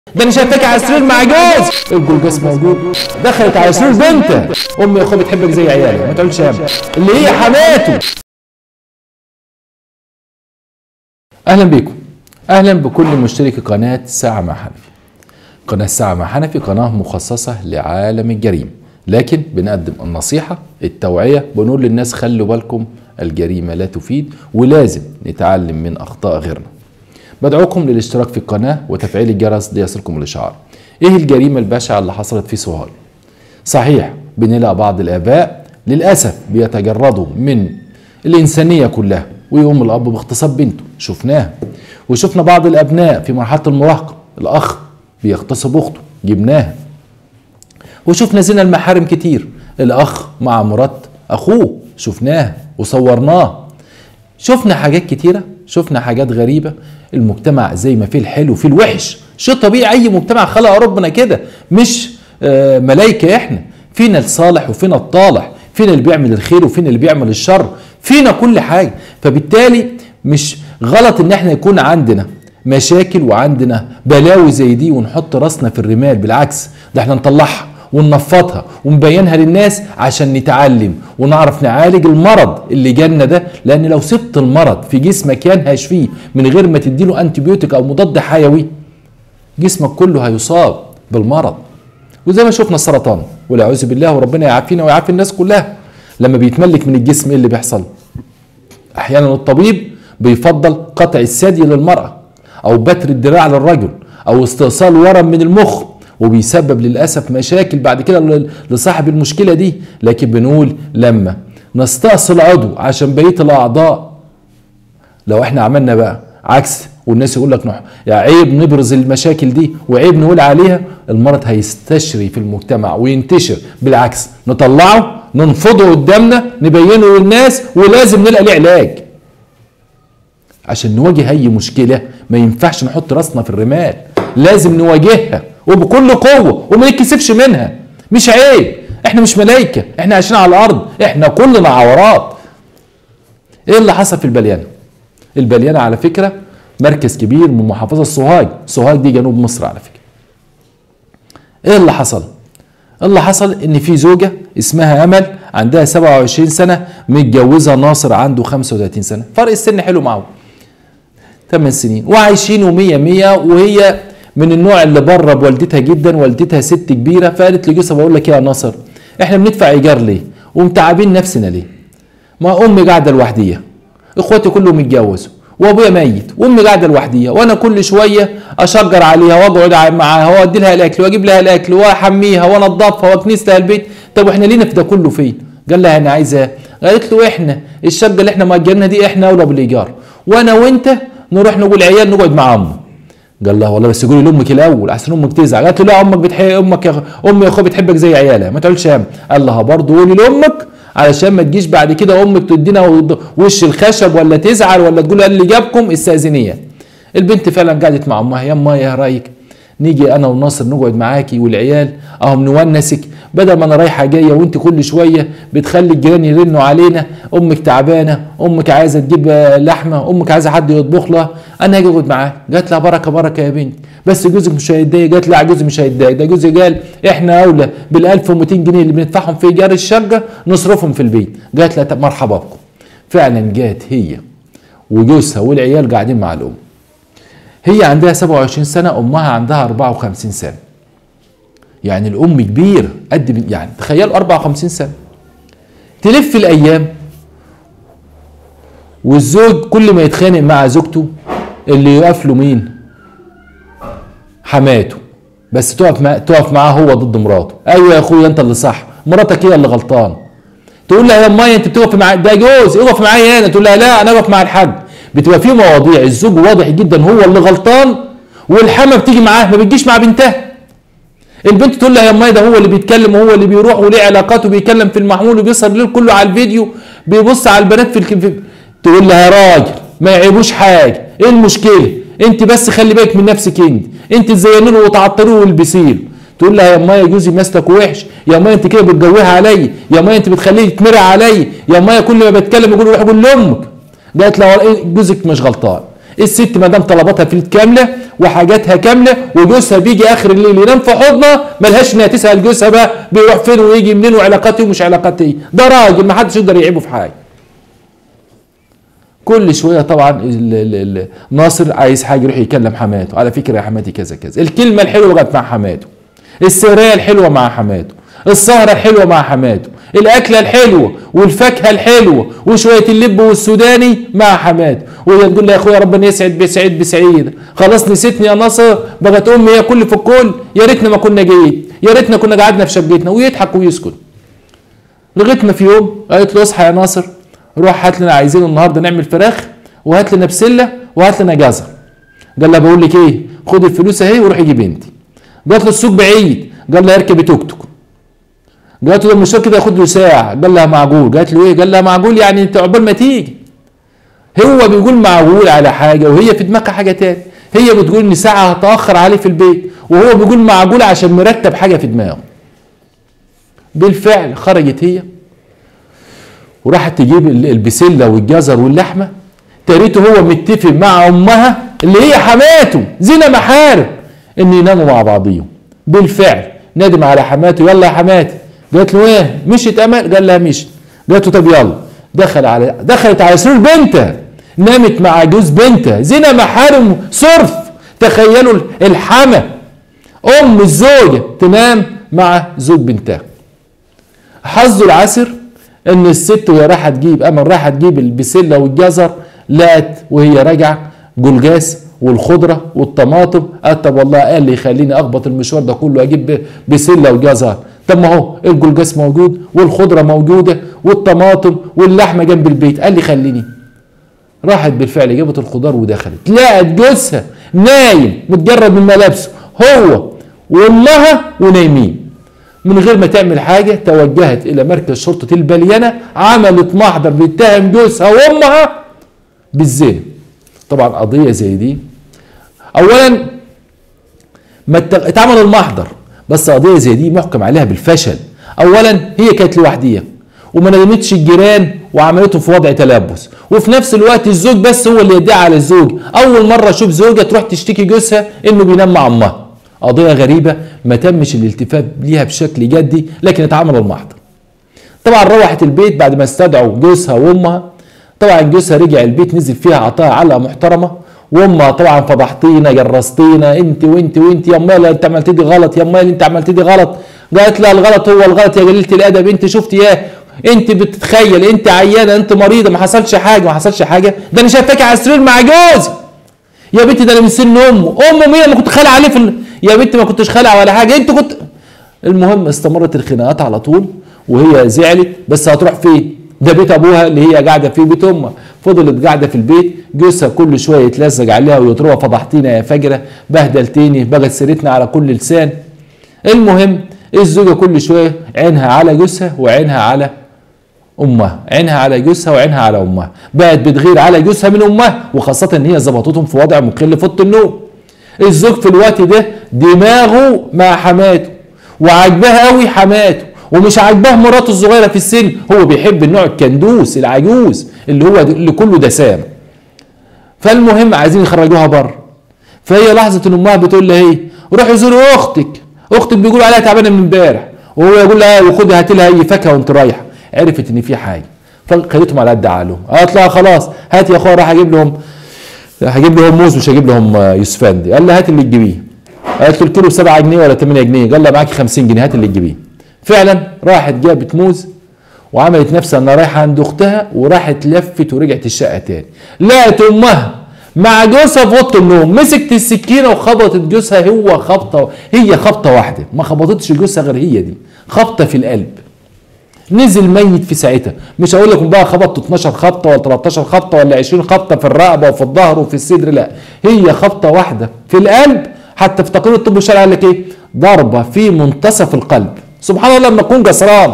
ده انا شايفاك على السرير مع جوز الجولجاس موجود دخلت على سرير بنتها امي يا اخويا بتحبك زي عيالي ما تقولش يا اللي هي حماته اهلا بيكم اهلا بكل مشتركي قناه ساعه مع حنفي قناه ساعه مع حنفي قناه مخصصه لعالم الجريمه لكن بنقدم النصيحه التوعيه بنقول للناس خلوا بالكم الجريمه لا تفيد ولازم نتعلم من اخطاء غيرنا بدعوكم للاشتراك في القناه وتفعيل الجرس ليصلكم الاشعار ايه الجريمه البشعه اللي حصلت في سوهاج صحيح بنلاقي بعض الاباء للاسف بيتجردوا من الانسانيه كلها ويقوم الاب باغتصاب بنته شفناها وشفنا بعض الابناء في مرحله المراهقه الاخ بيغتصب اخته جبناها وشفنا زنا المحارم كتير الاخ مع مرات اخوه شفناها وصورناه شفنا حاجات كتيره شفنا حاجات غريبه المجتمع زي ما فيه الحلو فيه الوحش شيء طبيعي اي مجتمع خلق ربنا كده مش آه ملايكه احنا فينا الصالح وفينا الطالح فينا اللي بيعمل الخير وفينا اللي بيعمل الشر فينا كل حاجه فبالتالي مش غلط ان احنا يكون عندنا مشاكل وعندنا بلاوي زي دي ونحط راسنا في الرمال بالعكس ده احنا نطلعها وننفضها ونبينها للناس عشان نتعلم ونعرف نعالج المرض اللي جالنا ده لان لو سبت المرض في جسمك ينهش فيه من غير ما تديله انتبيوتيك او مضاد حيوي جسمك كله هيصاب بالمرض وزي ما شفنا السرطان والعياذ بالله وربنا يعافينا ويعافي الناس كلها لما بيتملك من الجسم ايه اللي بيحصل احيانا الطبيب بيفضل قطع الثدي للمراه او بتر الدراع للرجل او استئصال ورم من المخ وبيسبب للاسف مشاكل بعد كده لصاحب المشكله دي لكن بنقول لما نستأصل عضو عشان بقيه الاعضاء لو احنا عملنا بقى عكس والناس يقول لك نح يا عيب نبرز المشاكل دي وعيب نقول عليها المرض هيستشري في المجتمع وينتشر بالعكس نطلعه ننفضه قدامنا نبينه للناس ولازم نلقى ليه علاج عشان نواجه اي مشكله ما ينفعش نحط راسنا في الرمال لازم نواجهها وبكل قوه وما نتكسفش منها مش عيب احنا مش ملايكه احنا عايشين على الارض احنا كلنا عورات ايه اللي حصل في البليانه البليانه على فكره مركز كبير من محافظه سوهاج سوهاج دي جنوب مصر على فكره ايه اللي حصل اللي حصل ان في زوجه اسمها امل عندها 27 سنه متجوزه ناصر عنده 35 سنه فرق السن حلو معاهم 8 سنين وعايشين ومية مية وهي من النوع اللي بره بوالدتها جدا والدتها ست كبيره فقالت لجوزها بقول لك يا ناصر احنا بندفع ايجار ليه ومتعبين نفسنا ليه ما امي قاعده لوحديها اخواتي كلهم متجوزوا وابويا ميت وامي قاعده لوحديها وانا كل شويه اشجر عليها واقعد معاها وادي لها الاكل واجيب لها الاكل واحميها وانضفها واكنس لها البيت طب واحنا لينا في ده كله فين قال لها انا عايزه قالت له احنا الشقه اللي احنا مأجرينها دي احنا اولى بالايجار وانا وانت نروح نقول عيال نقعد مع امه قال لها والله بس قولي لامك الاول احسن امك تزعل قالت له لا امك بتحب امك يا امي يا اخويا بتحبك زي عيالها ما تقولش هم قال لها برضه قولي لامك علشان ما تجيش بعد كده امك تدينا وش الخشب ولا تزعل ولا تقول اللي جابكم استاذنيه البنت فعلا قعدت مع امها يا امها يا رايك نيجي انا وناصر نقعد معاكي والعيال اهم نونسك بدل ما انا رايحه جايه وانت كل شويه بتخلي الجيران يرنوا علينا امك تعبانه امك عايزه تجيب لحمه امك عايزه حد يطبخ لها انا هاجي اقعد معاك قالت لها بركه بركه يا بنتي بس جوزك مش هيتضايق قالت لا جوزي مش هيتضايق ده جوزي قال احنا اولى بال 1200 جنيه اللي بندفعهم في ايجار الشقه نصرفهم في البيت قالت لها مرحبا بكم فعلا جات هي وجوزها والعيال قاعدين مع الام هي عندها 27 سنه امها عندها 54 سنه يعني الام كبير قد يعني تخيلوا 54 سنه تلف الايام والزوج كل ما يتخانق مع زوجته اللي يقف له مين حماته بس تقف مع... تقف معاه هو ضد مراته ايوه يا اخويا انت اللي صح مراتك هي اللي غلطان تقول لها يا مايا انت بتقف مع ده جوز اقف معايا انا تقول لها لا انا اقف مع الحاج بتبقى في مواضيع الزوج واضح جدا هو اللي غلطان والحما بتيجي معاه ما بتجيش مع بنتها البنت تقول لها يا ماي ده هو اللي بيتكلم وهو اللي بيروح وليه علاقاته بيتكلم في المحمول وبيسهر الليل كله على الفيديو بيبص على البنات في الكف... تقول لها يا راجل ما يعيبوش حاجه ايه المشكله انت بس خلي بالك من نفسك انت انت تزيني له وتعطريه والبسي له تقول لها يا مايا جوزي ماسلك وحش يا مايا انت كده بتجويها عليا يا مايا انت بتخليه يتمرع عليا يا مايا كل ما بتكلم يقول روح قول لامك قالت لها جوزك مش غلطان الست ما دام طلباتها في الكامله وحاجاتها كامله وجوزها بيجي اخر الليل ينام في حضنها ملهاش انها تسال جوزها بقى بيروح فين ويجي منين وعلاقاته ومش علاقات ايه ده راجل ما حدش يقدر يعيبه في حاجه كل شويه طبعا ال- ال- ال- ناصر عايز حاجه يروح يكلم حماته على فكره يا حماتي كذا كذا الكلمه الحلوه كانت مع حماته السرايه الحلوه مع حماته السهره الحلوه مع حماته الاكله الحلوه والفاكهه الحلوه وشويه اللب والسوداني مع حماته وهي تقول له يا اخويا ربنا يسعد بسعيد بسعيد خلاص نسيتني يا ناصر بقت امي هي كل في الكل يا ريتنا ما كنا جيت يا ريتنا كنا قعدنا في شقتنا ويضحك ويسكت لغايه ما في يوم قالت له اصحى يا ناصر روح هات لنا عايزين النهارده نعمل فراخ وهات لنا بسله وهات لنا جزر قال لها بقول لك ايه خد الفلوس اهي وروحي جيب انت قالت له السوق بعيد قال لها اركبي توك توك قالت له ده المشوار كده ياخد له ساعه قال لها معقول قالت له ايه قال لها معقول يعني انت عقبال ما تيجي هو بيقول معقول على حاجه وهي في دماغها حاجه تاني هي بتقول ان ساعه هتاخر عليه في البيت وهو بيقول معقول عشان مرتب حاجه في دماغه بالفعل خرجت هي وراحت تجيب ال- البسله والجزر واللحمه تاريته هو متفق مع امها اللي هي حماته زينه محارم ان يناموا مع بعضيهم بالفعل ندم على حماته يلا يا حماتي قالت له ايه مشيت امل قال لها مشيت قالت له طب يلا دخل على دخلت على سرير بنتها نامت مع جوز بنتها زينه محارم صرف تخيلوا الحما ام الزوجه تنام مع زوج بنتها حظه العسر ان الست وهي رايحه تجيب امل رايحه تجيب البسله والجزر لقت وهي راجعه جلجاس والخضره والطماطم قالت طب والله قال لي خليني اخبط المشوار ده كله اجيب بسله وجزر طب ما هو الجلجاس موجود والخضره موجوده والطماطم واللحمه جنب البيت قال لي خليني راحت بالفعل جابت الخضار ودخلت لقت جوزها نايم متجرد من ملابسه هو وامها ونايمين من غير ما تعمل حاجة توجهت إلى مركز شرطة البليانة عملت محضر بيتهم جوزها وأمها بالزنا طبعا قضية زي دي أولا ما ات- اتعمل المحضر بس قضية زي دي محكم عليها بالفشل أولا هي كانت لوحديها وما ندمتش الجيران وعملته في وضع تلبس وفي نفس الوقت الزوج بس هو اللي يدعي على الزوج اول مره اشوف زوجه تروح تشتكي جوزها انه بينام مع امها قضيه غريبه ما تمش الالتفات ليها بشكل جدي لكن اتعمل المحضر طبعا روحت البيت بعد ما استدعوا جوزها وامها طبعا جوزها رجع البيت نزل فيها عطاها علقه محترمه وامها طبعا فضحتينا جرستينا انت وانت وانت يا امال انت عملت دي غلط يا امال انت عملت دي غلط قالت لا الغلط هو الغلط يا جليله الادب انت شفتي ايه انت بتتخيل انت عيانه انت مريضه ما حصلش حاجه ما حصلش حاجه ده انا شايفاكي على السرير مع جوزي يا بنتي ده انا من سن امه امه مين ما كنت خالع عليه في ال... يا بنتي ما كنتش خالع ولا حاجه انت كنت المهم استمرت الخناقات على طول وهي زعلت بس هتروح فين ده بيت ابوها اللي هي قاعده فيه بيت امها فضلت قاعده في البيت جوزها كل شويه يتلزق عليها ويضربها فضحتينا يا فجره بهدلتيني بقت سيرتنا على كل لسان المهم الزوجه كل شويه عينها على جوزها وعينها على امها عينها على جوزها وعينها على امها بقت بتغير على جوزها من امها وخاصه ان هي ظبطتهم في وضع مقل في اوضه النوم الزوج في الوقت ده دماغه مع حماته وعاجباه قوي حماته ومش عاجباه مراته الصغيره في السن هو بيحب النوع الكندوس العجوز اللي هو اللي كله دسام فالمهم عايزين يخرجوها بره فهي لحظه ان امها بتقول لها ايه روحي زوري اختك اختك بيقولوا عليها تعبانه من امبارح وهو يقول لها وخدي هاتي لها اي فاكهه وانت رايحه عرفت ان في حاجه فخدتهم على قد عقلهم قالت لها خلاص هات يا اخويا راح اجيب لهم هجيب لهم موز مش هجيب لهم آه، يوسفندي قال لها هات اللي تجيبيه قالت له الكيلو ب 7 جنيه ولا 8 جنيه قال لها معاكي 50 جنيه هات اللي تجيبيه فعلا راحت جابت موز وعملت نفسها انها رايحه عند اختها وراحت لفت ورجعت الشقه تاني لقت امها مع جوزها في اوضه النوم مسكت السكينه وخبطت جوزها هو خبطه هي خبطه واحده ما خبطتش جوزها غير هي دي خبطه في القلب نزل ميت في ساعتها مش هقول لكم بقى خبطت 12 خبطه ولا 13 خبطه ولا 20 خبطه في الرقبه وفي الظهر وفي الصدر لا هي خبطه واحده في القلب حتى في تقرير الطب الشرعي قال لك ايه ضربه في منتصف القلب سبحان الله لما تكون جسرانه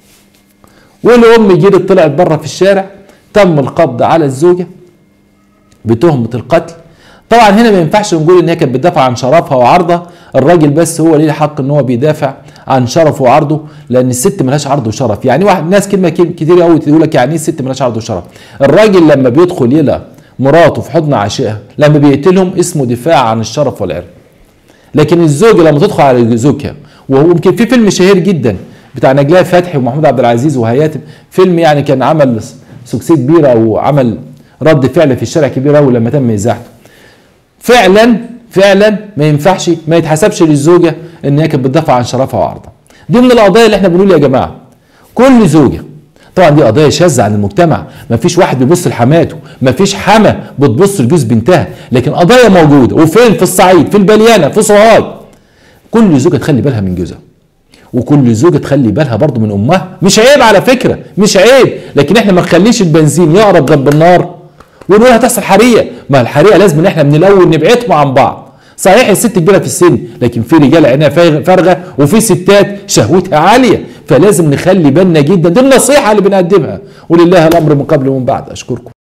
والام جرت طلعت بره في الشارع تم القبض على الزوجه بتهمه القتل طبعا هنا ما ينفعش نقول ان هي كانت بتدافع عن شرفها وعرضها الراجل بس هو ليه الحق ان هو بيدافع عن شرفه وعرضه لان الست ملهاش عرض وشرف يعني واحد ناس كلمه كتير قوي تقول لك يعني ايه الست ملهاش عرض وشرف الراجل لما بيدخل الى مراته في حضن عشيقها لما بيقتلهم اسمه دفاع عن الشرف والعرض لكن الزوجه لما تدخل على زوجها ويمكن في فيلم شهير جدا بتاع نجلاء فتحي ومحمود عبد العزيز وهياتم فيلم يعني كان عمل سكسي كبيره او عمل رد فعل في الشارع كبير قوي لما تم ازاحته فعلا فعلا ما ينفعش ما يتحسبش للزوجه ان هي كانت بتدافع عن شرفها وعرضها دي من القضايا اللي احنا بنقول يا جماعه كل زوجه طبعا دي قضايا شاذه عن المجتمع ما فيش واحد بيبص لحماته ما فيش حما بتبص لجوز بنتها لكن قضايا موجوده وفين في الصعيد في البليانه في سوهاج كل زوجه تخلي بالها من جوزها وكل زوجه تخلي بالها برضه من امها مش عيب على فكره مش عيب لكن احنا ما نخليش البنزين يقرب جنب النار ونقول هتحصل حريقه ما الحريقه لازم ان احنا من الاول نبعدهم عن بعض صحيح الست كبيره في السن لكن في رجال عينها فارغه وفي ستات شهوتها عاليه فلازم نخلي بالنا جدا دي النصيحه اللي بنقدمها ولله الامر من قبل ومن بعد اشكركم